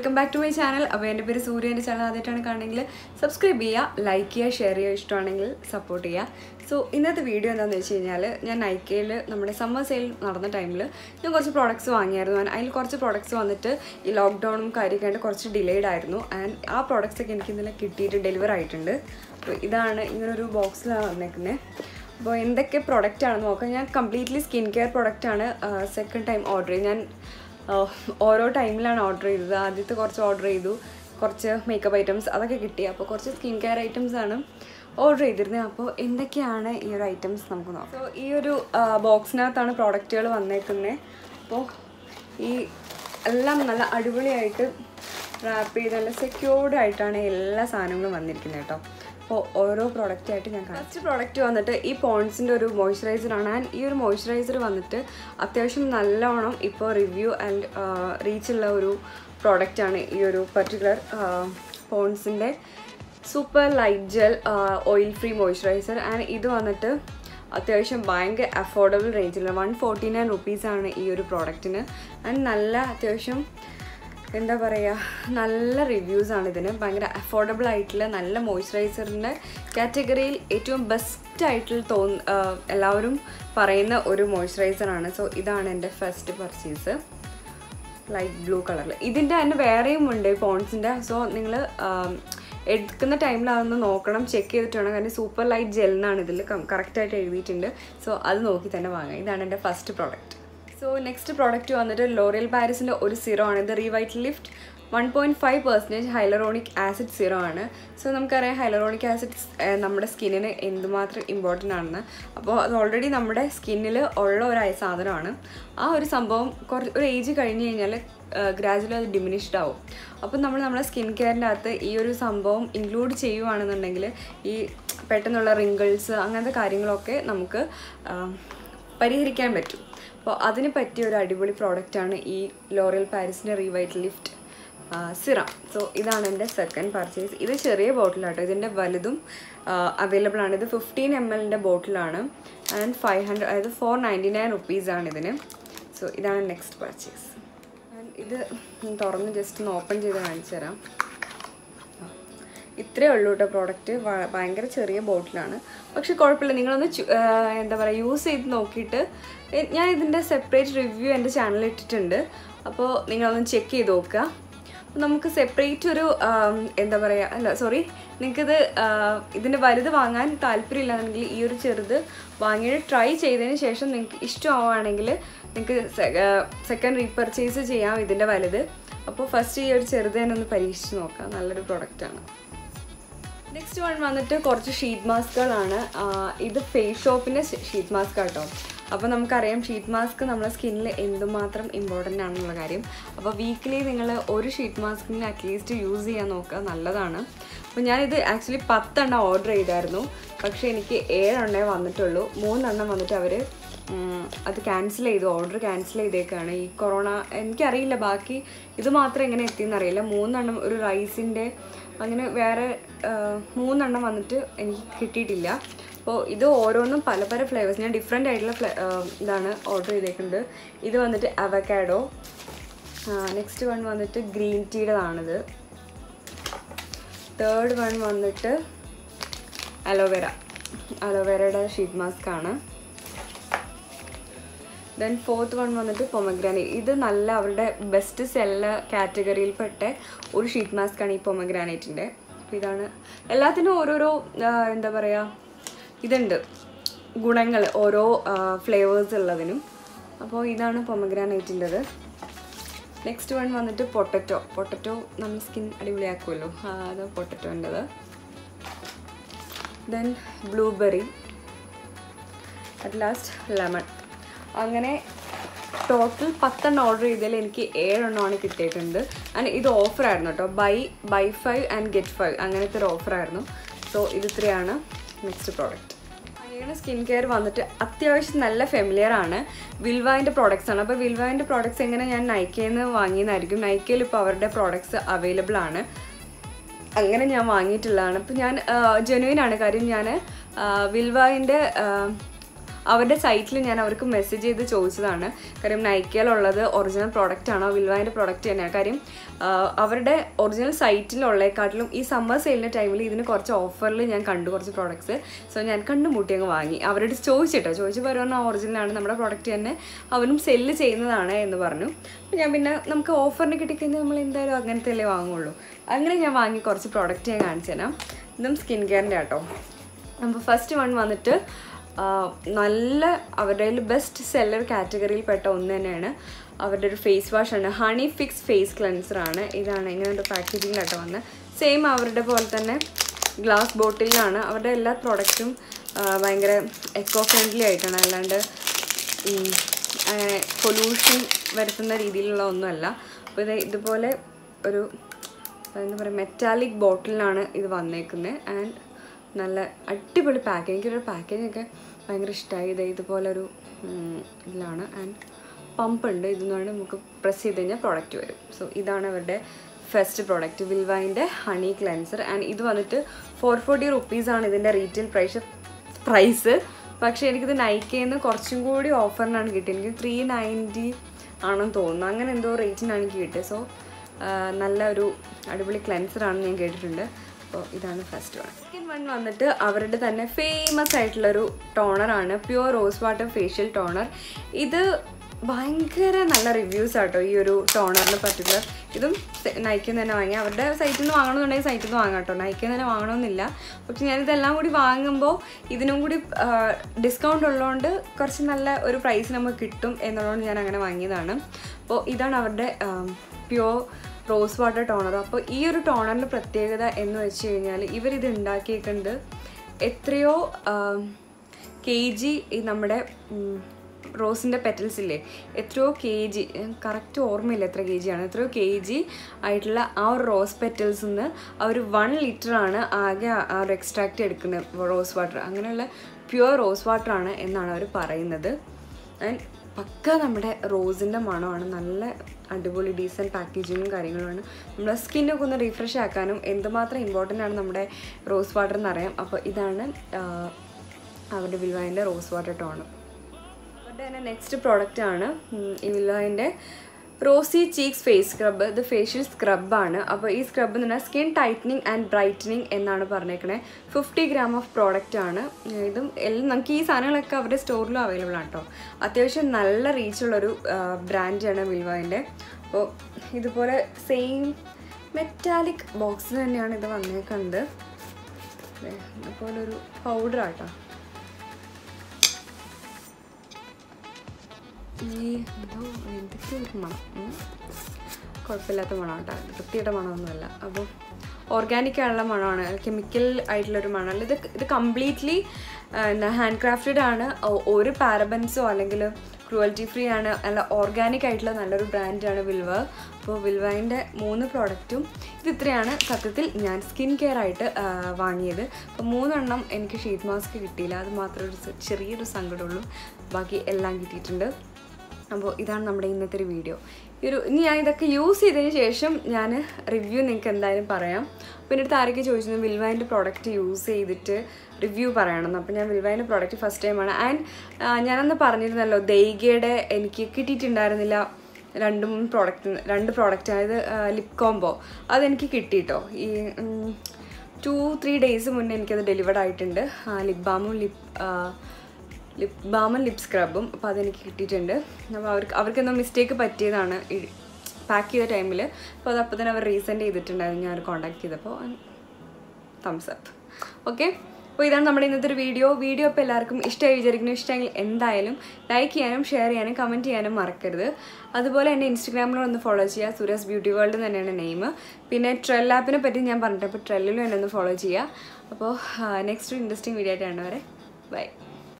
Welcome back to my channel അപ്പോൾ എൻ്റെ പേര് സൂര്യ എൻ്റെ ചാനൽ ആദ്യമായിട്ടാണ് കാണണമെങ്കിൽ സബ്സ്ക്രൈബ് ചെയ്യുക ലൈക്ക് ചെയ്യുക ഷെയർ ചെയ്യുക ഇഷ്ടമാണെങ്കിൽ സപ്പോർട്ട് ചെയ്യുക സോ ഇന്നത്തെ വീഡിയോ എന്താണെന്ന് വെച്ച് കഴിഞ്ഞാൽ ഞാൻ നൈക്കയിൽ നമ്മുടെ സമ്മർ സെയിൽ നടന്ന ടൈമിൽ ഞാൻ കുറച്ച് പ്രോഡക്റ്റ്സ് വാങ്ങിയായിരുന്നു ആൻഡ് അതിൽ കുറച്ച് പ്രോഡക്റ്റ്സ് വന്നിട്ട് ഈ ലോക്ക്ഡൗണും കാര്യമൊക്കെ ആയിട്ട് കുറച്ച് ഡിലേഡ് ആയിരുന്നു ആൻഡ് ആ പ്രോഡക്റ്റ്സ് ഒക്കെ എനിക്ക് ഇന്നലെ കിട്ടിയിട്ട് ഡെലിവർ ആയിട്ടുണ്ട് അപ്പോൾ ഇതാണ് ഇങ്ങനൊരു ബോക്സിലാണ് വന്നേക്കുന്നത് അപ്പോൾ എന്തൊക്കെ പ്രൊഡക്റ്റ് ആണെന്ന് നോക്കാം ഞാൻ കംപ്ലീറ്റ്ലി സ്കിൻ കെയർ പ്രൊഡക്റ്റ് ആണ് സെക്കൻഡ് ടൈം ഓർഡർ ചെയ്ത് ഞാൻ ആഹ്, ഓരോ ടൈമിലാണ് ഓർഡർ ചെയ്തത് ആദ്യത്തെ കുറച്ച് ഓർഡർ ചെയ്തു കുറച്ച് മേക്കപ്പ് ഐറ്റംസ് അതൊക്കെ കിട്ടി അപ്പോൾ കുറച്ച് സ്കിൻ കെയർ ഐറ്റംസ് ആണ് ഓർഡർ ചെയ്തിരുന്നത് അപ്പോൾ എന്തൊക്കെയാണ് ഈ ഒരു ഐറ്റംസ് നമുക്ക് നോക്കാം സോ ഈ ഒരു ബോക്സിനകത്താണ് പ്രോഡക്റ്റുകൾ വന്നേക്കുന്നത് അപ്പോൾ ഈ എല്ലാം നല്ല അടിപൊളിയായിട്ട് റാപ്പ് ചെയ്ത് നല്ല സെക്യൂർഡ് ആയിട്ടാണ് എല്ലാ സാധനങ്ങളും വന്നിരിക്കുന്നത് കേട്ടോ അപ്പോൾ ഓരോ പ്രോഡക്റ്റ് ആയിട്ട് ഞാൻ ഫസ്റ്റ് പ്രോഡക്റ്റ് വന്നിട്ട് ഈ പോൺസിൻ്റെ ഒരു മോയ്സ്ചറൈസറാണ് ആൻഡ് ഈ ഒരു മോയ്സ്ചറൈസർ വന്നിട്ട് അത്യാവശ്യം നല്ലോണം ഇപ്പോൾ റിവ്യൂ ആൻഡ് റീച്ചുള്ള ഒരു പ്രോഡക്റ്റാണ് ഈ ഒരു പർട്ടിക്കുലർ പോൺസിൻ്റെ super light gel oil free moisturiser and ഇത് വന്നിട്ട് അത്യാവശ്യം ഭയങ്കര അഫോർഡബിൾ റേഞ്ചിലാണ് വൺ ഫോർട്ടി നയൻ റുപ്പീസാണ് ഈ ഒരു പ്രോഡക്റ്റിന് ആൻഡ് നല്ല അത്യാവശ്യം എന്താ പറയുക നല്ല റിവ്യൂസാണ് ഇതിന് ഭയങ്കര അഫോർഡബിൾ ആയിട്ടുള്ള നല്ല മോയ്സ്ചറൈസറിൻ്റെ കാറ്റഗറിയിൽ ഏറ്റവും ബെസ്റ്റ് ആയിട്ടുള്ള തോന്ന് ആഹ് എല്ലാവരും പറയുന്ന ഒരു മോയ്സ്ചറൈസറാണ് സോ ഇതാണ് എൻ്റെ ഫസ്റ്റ് പർച്ചേസ് ലൈറ്റ് ബ്ലൂ കളറിൽ ഇതിൻ്റെ തന്നെ വേറെയും ഉണ്ട് പോൺസിൻ്റെ സോ നിങ്ങൾ എടുക്കുന്ന ടൈമിൽ അതൊന്ന് നോക്കണം ചെക്ക് ചെയ്തിട്ട് വേണം കാരണം സൂപ്പർ ലൈറ്റ് ജെൽ എന്നാണ് ഇതിൽ കറക്റ്റായിട്ട് എഴുതിയിട്ടുണ്ട് സോ അത് നോക്കി തന്നെ വാങ്ങാം ഇതാണ് എൻ്റെ first product so next product വന്നിട്ട് ലോറിയൽ പാരിസിൻ്റെ ഒരു സിറോ ആണ് ഇത് Revitalift one point five percentage hyaluronic acid serum ആണ് സോ നമുക്കറിയാം ഹൈലറോണിക് ആസിഡ് നമ്മുടെ സ്കിന്നിന് എന്തുമാത്രം ഇമ്പോർട്ടൻ്റ് ആണെന്ന് അപ്പോൾ അത് ഓൾറെഡി നമ്മുടെ സ്കിന്നിൽ ഉള്ള ഒരു അയ- സാധനമാണ് ആ ഒരു സംഭവം കുറച്ച് ഒരു ഏജ് കഴിഞ്ഞ് കഴിഞ്ഞാൽ ഗ്രാജുവലി അത് ഡിമിനിഷ്ഡ് ആവും അപ്പോൾ നമ്മൾ നമ്മുടെ സ്കിൻ കെയറിൻ്റെ അകത്ത് ഈ ഒരു സംഭവം ഇൻക്ലൂഡ് ചെയ്യുവാണെന്നുണ്ടെങ്കിൽ ഈ പെട്ടെന്നുള്ള റിങ്കിൾസ് അങ്ങനത്തെ കാര്യങ്ങളൊക്കെ നമുക്ക് ആ, പരിഹരിക്കാൻ പറ്റും അപ്പോൾ അതിന് പറ്റിയ ഒരു അടിപൊളി പ്രോഡക്റ്റാണ് ഈ ലോറിയൽ പാരിസിൻ്റെ റീവൈറ്റ് ലിഫ്റ്റ് സിറം സോ ഇതാണ് എൻ്റെ സെക്കൻഡ് പർച്ചേസ് ഇത് ചെറിയ ബോട്ടിലാട്ടോ ഇതിൻ്റെ വലുതും അവൈലബിൾ ആണ് ഇത് ഫിഫ്റ്റീൻ എം എല്ലിൻ്റെ ബോട്ടിലാണ് ആൻഡ് ഫൈവ് ഹൺഡ്രഡ് അതായത് ഫോർ നയൻറ്റി നയൻ റുപ്പീസാണ് ഇതിന് സോ ഇതാണ് നെക്സ്റ്റ് പർച്ചേസ് ഇത് ഞാൻ തുറന്ന് ജസ്റ്റ് ഒന്ന് ഓപ്പൺ ചെയ്ത് കാണിച്ചു തരാം ഇത്രയേ ഉള്ളൂ കേട്ടോ പ്രോഡക്റ്റ് ഭയങ്കര ചെറിയ ബോട്ടിലാണ് പക്ഷെ കുഴപ്പമില്ല നിങ്ങളൊന്ന് ചു- ആ, എന്താ പറയുക യൂസ് ചെയ്ത് നോക്കിയിട്ട് എ- ഞാൻ ഇതിൻ്റെ സെപ്പറേറ്റ് റിവ്യൂ എൻ്റെ ചാനലിൽ ഇട്ടിട്ടുണ്ട് അപ്പോൾ നിങ്ങളൊന്ന് ചെക്ക് ചെയ്ത് നോക്കുക അപ്പോൾ നമുക്ക് സെപ്പറേറ്റ് ഒരു ആം, എന്താ പറയുക അല്ല സോറി നിങ്ങൾക്കിത് ഇതിൻ്റെ വലുത് വാങ്ങാൻ താല്പര്യമില്ലാന്നെങ്കിൽ ഈ ഒരു ചെറുത് വാങ്ങിയിട്ട് ട്രൈ ചെയ്തതിന് ശേഷം നിങ്ങൾക്ക് ഇഷ്ടമാവുകയാണെങ്കിൽ നിങ്ങൾക്ക് സെക്കൻഡ് റീപർച്ചേസ് ചെയ്യാം ഇതിൻ്റെ വലുത് അപ്പോൾ ഫസ്റ്റ് ഈ ഒരു ചെറുത് തന്നെ ഒന്ന് പരീക്ഷിച്ച് നോക്കാം നല്ലൊരു പ്രൊഡക്റ്റാണ് നെക്സ്റ്റ് വൺ വന്നിട്ട് കുറച്ച് ഷീറ്റ് മാസ്കുകളാണ് ഇത് ഫേസ് ഷോപ്പിൻ്റെ ഷീറ്റ് മാസ്ക് കേട്ടോ അപ്പോൾ നമുക്കറിയാം ഷീറ്റ് മാസ്ക് നമ്മുടെ സ്കിന്നിൽ എന്തുമാത്രം ഇമ്പോർട്ടൻ്റ് ആണെന്നുള്ള കാര്യം അപ്പോൾ വീക്കിലി നിങ്ങൾ ഒരു ഷീറ്റ് മാസ്കിന് അറ്റ്ലീസ്റ്റ് യൂസ് ചെയ്യാൻ നോക്കുക നല്ലതാണ് അപ്പോൾ ഞാനിത് ആക്ച്വലി പത്തെണ്ണം ഓർഡർ ചെയ്തായിരുന്നു പക്ഷേ എനിക്ക് ഏഴെണ്ണേ വന്നിട്ടുള്ളൂ മൂന്നെണ്ണം വന്നിട്ട് അവർ അത് ക്യാൻസൽ ചെയ്തു ഓർഡർ ക്യാൻസൽ ചെയ്തേക്കാണ് ഈ കൊറോണ എനിക്കറിയില്ല ബാക്കി ഇത് മാത്രം എങ്ങനെ എത്തിയെന്ന് അറിയില്ല മൂന്നെണ്ണം ഒരു റൈസിൻ്റെ അങ്ങനെ വേറെ ആ, മൂന്നെണ്ണം വന്നിട്ട് എനിക്ക് കിട്ടിയിട്ടില്ല അപ്പോൾ ഇത് ഓരോന്നും പല പല ഫ്ലേവേഴ്സ് ഞാൻ ഡിഫറെൻ്റ് ആയിട്ടുള്ള ഫ്ലേ ആ, ഇതാണ് ഓർഡർ ചെയ്തേക്കുന്നത് ഇത് വന്നിട്ട് അവക്കാഡോ നെക്സ്റ്റ് വൺ വന്നിട്ട് ഗ്രീൻ ടീയുടേതാണിത് തേർഡ് വൺ വന്നിട്ട് അലോവേര അലോവേരയുടെ ഷീറ്റ് മാസ്ക് ആണ് ദെൻ ഫോർത്ത് വൺ വന്നിട്ട് പൊമഗ്രാനേറ്റ് ഇത് നല്ല അവരുടെ ബെസ്റ്റ് സെല്ല കാറ്റഗറിയിൽപ്പെട്ട ഒരു ഷീറ്റ് മാസ്ക് ആണ് ഈ പൊമഗ്രാനേറ്റിൻ്റെ അപ്പോൾ ഇതാണ് എല്ലാത്തിനും ഓരോരോ ആ, എന്താ പറയുക ഇതുണ്ട് ഗുണങ്ങൾ ഓരോ ഫ്ലേവേഴ്സ് ഉള്ളതിനും അപ്പോൾ ഇതാണ് പൊമഗ്രാനേറ്റിൻ്റെത് നെക്സ്റ്റ് വൺ വന്നിട്ട് പൊട്ടറ്റോ പൊട്ടറ്റോ നമ്മൾ സ്കിൻ അടിപൊളിയാക്കുമല്ലോ ആ, അത് പൊട്ടറ്റോൻ്റെത് then blueberry at last lemon അങ്ങനെ ടോട്ടൽ പത്തെണ്ണം ഓർഡർ ചെയ്തതിൽ എനിക്ക് ഏഴെണ്ണമാണ് കിട്ടിയിട്ടുണ്ട് ആൻഡ് ഇത് ഓഫറായിരുന്നു കേട്ടോ buy buy five and get five അങ്ങനത്തെ ഒരു ഓഫറായിരുന്നു സോ ഇത് ഇത്രയാണ് നെക്സ്റ്റ് പ്രോഡക്റ്റ് അങ്ങനെ സ്കിൻ കെയർ വന്നിട്ട് അത്യാവശ്യം നല്ല ഫെമിലിയർ ആണ് വിൽവാൻ്റെ പ്രോഡക്റ്റ്സ് ആണ് അപ്പോൾ വിൽവാൻ്റെ പ്രോഡക്റ്റ്സ് എങ്ങനെ ഞാൻ നൈക്കയിൽ നിന്ന് വാങ്ങിയതായിരിക്കും നൈക്കയിൽ ഇപ്പോൾ അവരുടെ പ്രോഡക്റ്റ്സ് അവൈലബിൾ ആണ് അങ്ങനെ ഞാൻ വാങ്ങിയിട്ടുള്ളതാണ് അപ്പോൾ ഞാൻ ജെനുവിൻ ആണ് കാര്യം ഞാൻ വിൽവായിൻ്റെ അവരുടെ സൈറ്റിൽ ഞാൻ അവർക്ക് മെസ്സേജ് ചെയ്ത് ചോദിച്ചതാണ് കാര്യം നൈക്കയിലുള്ളത് ഒറിജിനൽ പ്രോഡക്റ്റ് ആണോ വിൽവാൻ്റെ പ്രോഡക്റ്റ് തന്നെയാണ് കാര്യം ആ, അവരുടെ ഒറിജിനൽ സൈറ്റിലുള്ളേക്കാട്ടിലും ഈ സമ്മർ സെയിലിൻ്റെ ടൈമിൽ ഇതിന് കുറച്ച് ഓഫറിൽ ഞാൻ കണ്ടു കുറച്ച് പ്രോഡക്ട്സ് സോ ഞാൻ കണ്ടുമുട്ടി അങ്ങ് വാങ്ങി അവരോട് ചോദിച്ചിട്ടോ ചോദിച്ചു പറയുന്ന ഒറിജിനലാണ് നമ്മുടെ പ്രോഡക്റ്റ് തന്നെ അവരും സെല്ല് ചെയ്യുന്നതാണ് എന്ന് പറഞ്ഞു അപ്പോൾ ഞാൻ പിന്നെ നമുക്ക് ഓഫറിന് കിട്ടിക്കഴിഞ്ഞാൽ നമ്മൾ എന്തായാലും അങ്ങനത്തെ അല്ലേ വാങ്ങുള്ളൂ അങ്ങനെ ഞാൻ വാങ്ങി കുറച്ച് പ്രോഡക്റ്റ് ഞാൻ കാണിച്ചു തരാം ഇതും സ്കിൻ കെയറിൻ്റെ കേട്ടോ അപ്പോൾ ഫസ്റ്റ് വൺ വന്നിട്ട് ആ, നല്ല അവരുടെ ബെസ്റ്റ് സെല്ലർ കാറ്റഗറിയിൽ പെട്ട ഒന്ന് തന്നെയാണ് അവരുടെ ഒരു ഫേസ് വാഷാണ് ഹണി ഫിക്സ് ഫേസ് ക്ലെൻസർ ആണ് ഇതാണ് ഇങ്ങനെ ഒരു പാക്കേജിങ്ങിലായിട്ട് വന്നത് സെയിം അവരുടെ പോലെ തന്നെ ഗ്ലാസ് ബോട്ടിലാണ് അവരുടെ എല്ലാ പ്രോഡക്റ്റും ഭയങ്കര എക്കോ ഫ്രണ്ട്ലി ആയിട്ടാണ് അല്ലാണ്ട് ഉം, അങ്ങനെ പൊല്യൂഷൻ വരുത്തുന്ന രീതിയിലുള്ള ഒന്നുമല്ല അപ്പോൾ ഇത് ഇതുപോലെ ഒരു എന്താ പറയുക മെറ്റാലിക് ബോട്ടിലാണ് ഇത് വന്നേക്കുന്നത് ആൻഡ് നല്ല അടിപൊളി പാക്കേജ് എനിക്കൊരു പാക്കേജൊക്കെ ഭയങ്കര ഇഷ്ടമായി ഇത് ഇതുപോലൊരു ഉം, ഇതിലാണ് ആൻഡ് പമ്പ് ഉണ്ട് ഇതെന്നാണ് നമുക്ക് പ്രസ് ചെയ്ത് കഴിഞ്ഞാൽ പ്രോഡക്റ്റ് വരും സോ ഇതാണ് അവരുടെ ഫസ്റ്റ് പ്രോഡക്റ്റ് വിൽവൈൻ്റെ ഹണി ക്ലെൻസർ ആൻഡ് ഇത് വന്നിട്ട് ഫോർ ഫോർട്ടി റുപ്പീസാണ് ഇതിൻ്റെ റീറ്റെയിൽ പ്രൈസ് പ്രൈസ് പക്ഷേ എനിക്കിത് നൈക്കയിൽ നിന്ന് കുറച്ചും കൂടി ഓഫറിനാണ് കിട്ടിയത് എനിക്ക് ത്രീ നയൻറ്റി ആണെന്ന് തോന്നുന്നു അങ്ങനെ എന്തോ റേറ്റിനാണ് എനിക്ക് കിട്ടിയത് സോ നല്ല ഒരു അടിപൊളി ക്ലെൻസർ ആണെന്ന് ഞാൻ കേട്ടിട്ടുണ്ട് അപ്പോൾ ഇതാണ് ഫസ്റ്റ് വൺ സെക്കൻഡ് വൺ വന്നിട്ട് അവരുടെ തന്നെ ഫേമസ് ആയിട്ടുള്ളൊരു ടോണറാണ് pure rose water facial toner ഇത് ഭയങ്കര നല്ല റിവ്യൂസ് ആട്ടോ ഈ ഒരു ടോണറിന് പർട്ടിക്കുലർ ഇതും നയിക്കുന്ന തന്നെ വാങ്ങി അവരുടെ സൈറ്റിൽ നിന്ന് വാങ്ങണമെന്നുണ്ടെങ്കിൽ സൈറ്റിൽ നിന്ന് വാങ്ങാം കേട്ടോ നയിക്കുന്ന തന്നെ വാങ്ങണമെന്നില്ല പക്ഷെ ഞാനിതെല്ലാം കൂടി വാങ്ങുമ്പോൾ ഇതിനും കൂടി ഡിസ്കൗണ്ട് ഉള്ളതുകൊണ്ട് കുറച്ച് നല്ല ഒരു പ്രൈസ് നമുക്ക് കിട്ടും എന്നുള്ളതുകൊണ്ട് ഞാൻ അങ്ങനെ വാങ്ങിയതാണ് അപ്പോൾ ഇതാണ് അവരുടെ പ്യുവർ റോസ് വാട്ടർ ടോണർ അപ്പോൾ ഈ ഒരു ടോണറിൻ്റെ പ്രത്യേകത എന്ന് വെച്ച് കഴിഞ്ഞാൽ ഇവരിത് ഉണ്ടാക്കിയേക്കുന്നത് എത്രയോ കെ ജി ഈ നമ്മുടെ ഉം, റോസിൻ്റെ പെറ്റൽസ് ഇല്ലേ എത്രയോ കെ ജി കറക്റ്റ് ഓർമ്മയില്ല എത്ര കെ ജി ആണ് എത്രയോ കെ ജി ആയിട്ടുള്ള ആ ഒരു റോസ് പെറ്റൽസ് നിന്ന് അവർ വൺ ലിറ്ററാണ് ആകെ ആ- ആ ഒരു എക്സ്ട്രാക്റ്റ് എടുക്കുന്നത് റോസ് വാട്ടർ അങ്ങനെയുള്ള പ്യുവർ റോസ് വാട്ടർ ആണ് എന്നാണ് അവർ പറയുന്നത് ആൻഡ് പക്ക നമ്മുടെ റോസിൻ്റെ മണമാണ് നല്ല അടിപൊളി ഡീസൻറ്റ് പാക്കേജിങ്ങും കാര്യങ്ങളുമാണ് നമ്മുടെ സ്കിന്നൊക്കെ ഒന്ന് റീഫ്രഷ് ആക്കാനും എന്തുമാത്രം ഇമ്പോർട്ടൻ്റ് ആണ് നമ്മുടെ റോസ് വാട്ടർ എന്നറിയാം അപ്പോൾ ഇതാണ് ആ, അവരുടെ വിൽവാൻ്റെ റോസ് വാട്ടർ ടോണ് അവരുടെ തന്നെ നെക്സ്റ്റ് പ്രോഡക്റ്റ് ആണ് ഉം, ഈ വില്ലോയിൻ്റെ റോസി ചീക്സ് ഫേസ് സ്ക്രബ് ഇത് ഫേഷ്യൽ സ്ക്രബാണ് അപ്പോൾ ഈ സ്ക്രബ് എന്ന് പറഞ്ഞാൽ സ്കിൻ ടൈറ്റനിങ് ആൻഡ് ബ്രൈറ്റനിങ് എന്നാണ് പറഞ്ഞേക്കണേ ഫിഫ്റ്റി ഗ്രാം ഓഫ് പ്രോഡക്റ്റ് ആണ് ഇതും എല്ലാം നമുക്ക് ഈ സാധനങ്ങളൊക്കെ അവരുടെ സ്റ്റോറിലും അവൈലബിൾ ആണ് കേട്ടോ അത്യാവശ്യം നല്ല റീച്ചുള്ളൊരു ബ്രാൻഡാണ് വിൽവാൻ്റെ അപ്പോൾ ഇതുപോലെ സെയിം മെറ്റാലിക് ബോക്സ് തന്നെയാണ് ഇത് വന്നേക്കുന്നത് ദേ, ഇതുപോലെ ഒരു പൗഡർ ആട്ടോ ഈ എന്തോ എന്തൊക്കെയോ ഒരു മണം ഉം. കുഴപ്പമില്ലാത്ത മണം കേട്ടോ വൃത്തിയുടെ മണമൊന്നുമല്ല അപ്പോൾ ഓർഗാനിക് ആയുള്ള മണമാണ് കെമിക്കൽ ആയിട്ടുള്ളൊരു മണമല്ല ഇത് ഇത് കംപ്ലീറ്റ്ലി എന്താ ഹാൻഡ് ക്രാഫ്റ്റഡ് ആണ് ഒ- ഒരു പാരബൻസോ അല്ലെങ്കിൽ ക്രുവൽറ്റി ഫ്രീ ആണ് അല്ല ഓർഗാനിക് ആയിട്ടുള്ള നല്ലൊരു ബ്രാൻഡാണ് വിൽവ അപ്പോൾ വിൽവൻ്റെ മൂന്ന് പ്രോഡക്റ്റും ഇത് ഇത്രയാണ് സത്യത്തിൽ ഞാൻ സ്കിൻ കെയർ ആയിട്ട് ആ, വാങ്ങിയത് അപ്പോൾ മൂന്നെണ്ണം എനിക്ക് ഷീറ്റ് മാസ്ക് കിട്ടിയില്ല അത് മാത്രമേ ഒരു ചെ- ചെറിയൊരു സങ്കടമുള്ളൂ ബാക്കി എല്ലാം കിട്ടിയിട്ടുണ്ട് അപ്പോൾ ഇതാണ് നമ്മുടെ ഇന്നത്തെ ഒരു വീഡിയോ ഈ ഒരു ഇനി ഞാൻ ഇതൊക്കെ യൂസ് ചെയ്തതിന് ശേഷം ഞാൻ റിവ്യൂ നിങ്ങൾക്ക് എന്തായാലും പറയാം പിന്നെ അടുത്ത് ആരൊക്കെ ചോദിച്ചു വിൽവാൻ്റെ പ്രോഡക്റ്റ് യൂസ് ചെയ്തിട്ട് റിവ്യൂ പറയണം അപ്പോൾ ഞാൻ വിൽവാൻ്റെ പ്രോഡക്റ്റ് ഫസ്റ്റ് ടൈമാണ് ആൻഡ് ഞാനന്ന് പറഞ്ഞിരുന്നല്ലോ ദൈഗയുടെ എനിക്ക് കിട്ടിയിട്ടുണ്ടായിരുന്നില്ല രണ്ട് മൂന്ന് പ്രോഡക്റ്റ് രണ്ട് പ്രോഡക്റ്റ് അതായത് ലിപ് കോംബോ അതെനിക്ക് കിട്ടിയിട്ടോ ഈ ടു ത്രീ ഡേയ്സ് മുന്നേ എനിക്കത് ഡെലിവർഡ് ആയിട്ടുണ്ട് ലിപ് ബാമും ലിപ് ലിപ് ബാമും ലിപ് സ്ക്രബും അപ്പോൾ അതെനിക്ക് കിട്ടിയിട്ടുണ്ട് അപ്പോൾ അവർക്ക് അവർക്കെന്തോ മിസ്റ്റേക്ക് പറ്റിയതാണ് പാക്ക് ചെയ്ത ടൈമിൽ അപ്പോൾ അത് അപ്പോൾ തന്നെ അവർ റീസെൻഡ് ചെയ്തിട്ടുണ്ടായിരുന്നു ഞാൻ കോൺടാക്ട് ചെയ്തപ്പോൾ തംസ് അപ്പ് ഓക്കെ അപ്പോൾ ഇതാണ് നമ്മുടെ ഇന്നത്തെ ഒരു വീഡിയോ വീഡിയോ ഇപ്പോൾ എല്ലാവർക്കും ഇഷ്ടമായി വിചാരിക്കുന്നു ഇഷ്ടമെങ്കിൽ എന്തായാലും ലൈക്ക് ചെയ്യാനും ഷെയർ ചെയ്യാനും കമൻറ്റ് ചെയ്യാനും മറക്കരുത് അതുപോലെ എൻ്റെ ഇൻസ്റ്റഗ്രാമിലും ഒന്ന് ഫോളോ ചെയ്യുക സുരസ് ബ്യൂട്ടി വേൾഡ് തന്നെയാണ് നെയിം പിന്നെ ട്രെൽ ആപ്പിനെ പറ്റി ഞാൻ പറഞ്ഞിട്ട് അപ്പോൾ ട്രെല്ലിലും എന്നെ ഒന്ന് ഫോളോ ചെയ്യുക അപ്പോൾ നെക്സ്റ്റ് ഇൻട്രസ്റ്റിംഗ് വീഡിയോ ആയിട്ടാണ് വരെ ബൈ